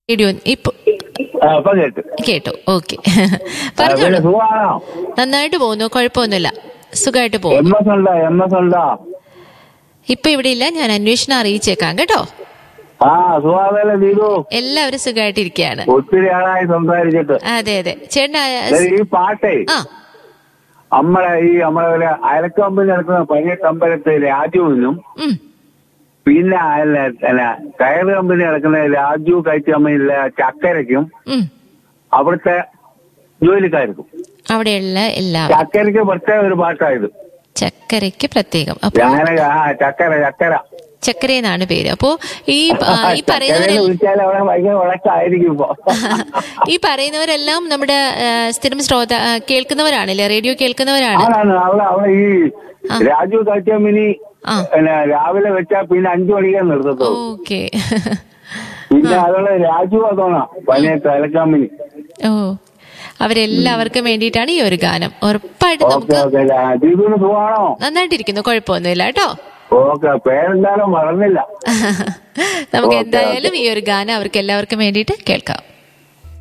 Radio ഇപ്പൊ ആ, ഇപ്പൊ കേട്ടു കേട്ടു ഓക്കെ ആ, പിന്നെ പറഞ്ഞോളൂ സുഖമാണോ നന്നായിട്ട് പോകുന്നു കുഴപ്പമൊന്നുമില്ല സുഖമായിട്ട് എം പോകുന്നു എസ് ഉണ്ടോ എം എസ് ഉണ്ടോ ഇപ്പൊ ഇവിടെ ഇല്ല ഞാൻ അന്വേഷണം അറിയിച്ചേക്കാം കേട്ടോ ആ സുഖാതല്ലേ ദീപു എല്ലാവരും സുഖമായിട്ടിരിക്കുകയാണ് ഒത്തിരി ആളായി സംസാരിച്ചിട്ട് അതെ അതെ ചേട്ടൻ ദേ, ഈ പാട്ടേ ആ നമ്മളെ ഈ നമ്മളെ ഒരു അയൽക്കമ്പനി നടക്കുന്ന പഴയ കമ്പലത്തെ രാജുവിനും ഉം പിന്നെ അല്ല അല്ല കയർ കമ്പനി നടക്കുന്ന രാജു കയറ്റി കമ്പനിയിലെ ചക്കരയ്ക്കും ഉം അവിടുത്തെ ജോലിക്കാർക്കും അവിടെയുള്ള എല്ലാവരും ചക്കരയ്ക്ക് പ്രത്യേക ഒരു പാട്ടായത് ചക്കരയ്ക്ക് പ്രത്യേകം അപ്പൊ ഞാൻ ആ ചക്കര ചക്കര ചക്കര എന്നാണ് പേര് അപ്പോ ഈ ആ, ഈ ചക്കരയെന്ന് പറയുന്നവരെല്ലാം വിളിച്ചാൽ അവിടെ ഭയങ്കര ഉളക്കായിരിക്കും ഇപ്പൊ ഈ പറയുന്നവരെല്ലാം നമ്മുടെ ആ, സ്ഥിരം ശ്രോത ആ, കേൾക്കുന്നവരാണല്ലേ റേഡിയോ കേൾക്കുന്നവരാണ് ആണാണ് അവിടെ അവിടെ ഈ രാജു കച്ചമ്മിനി ആ. പിന്നെ രാവിലെ വെച്ചാ പിന്നെ അഞ്ചു മണിക്കേ നിർത്തത്തുള്ളൂ ഓക്കെ പിന്നെ അതുള്ള രാജു അതോണാ പഴയ തലക്കമ്പനി ഓ അവരെല്ലാവർക്കും വേണ്ടിയിട്ടാണ് ഈ ഒരു ഗാനം ഉറപ്പായിട്ട് ഓക്കെ നമുക്ക് ഓക്കെ ദീപിന് സുഖമാണോ നന്നായിട്ടിരിക്കുന്നു കുഴപ്പമൊന്നുമില്ല കേട്ടോ ഓക്കെ പേരെന്തായാലും വളർന്നില്ല നമുക്ക് ഓക്കേ, എന്തായാലും ഈ ഒരു ഗാനം അവർക്ക് എല്ലാവർക്കും വേണ്ടിയിട്ട് കേൾക്കാം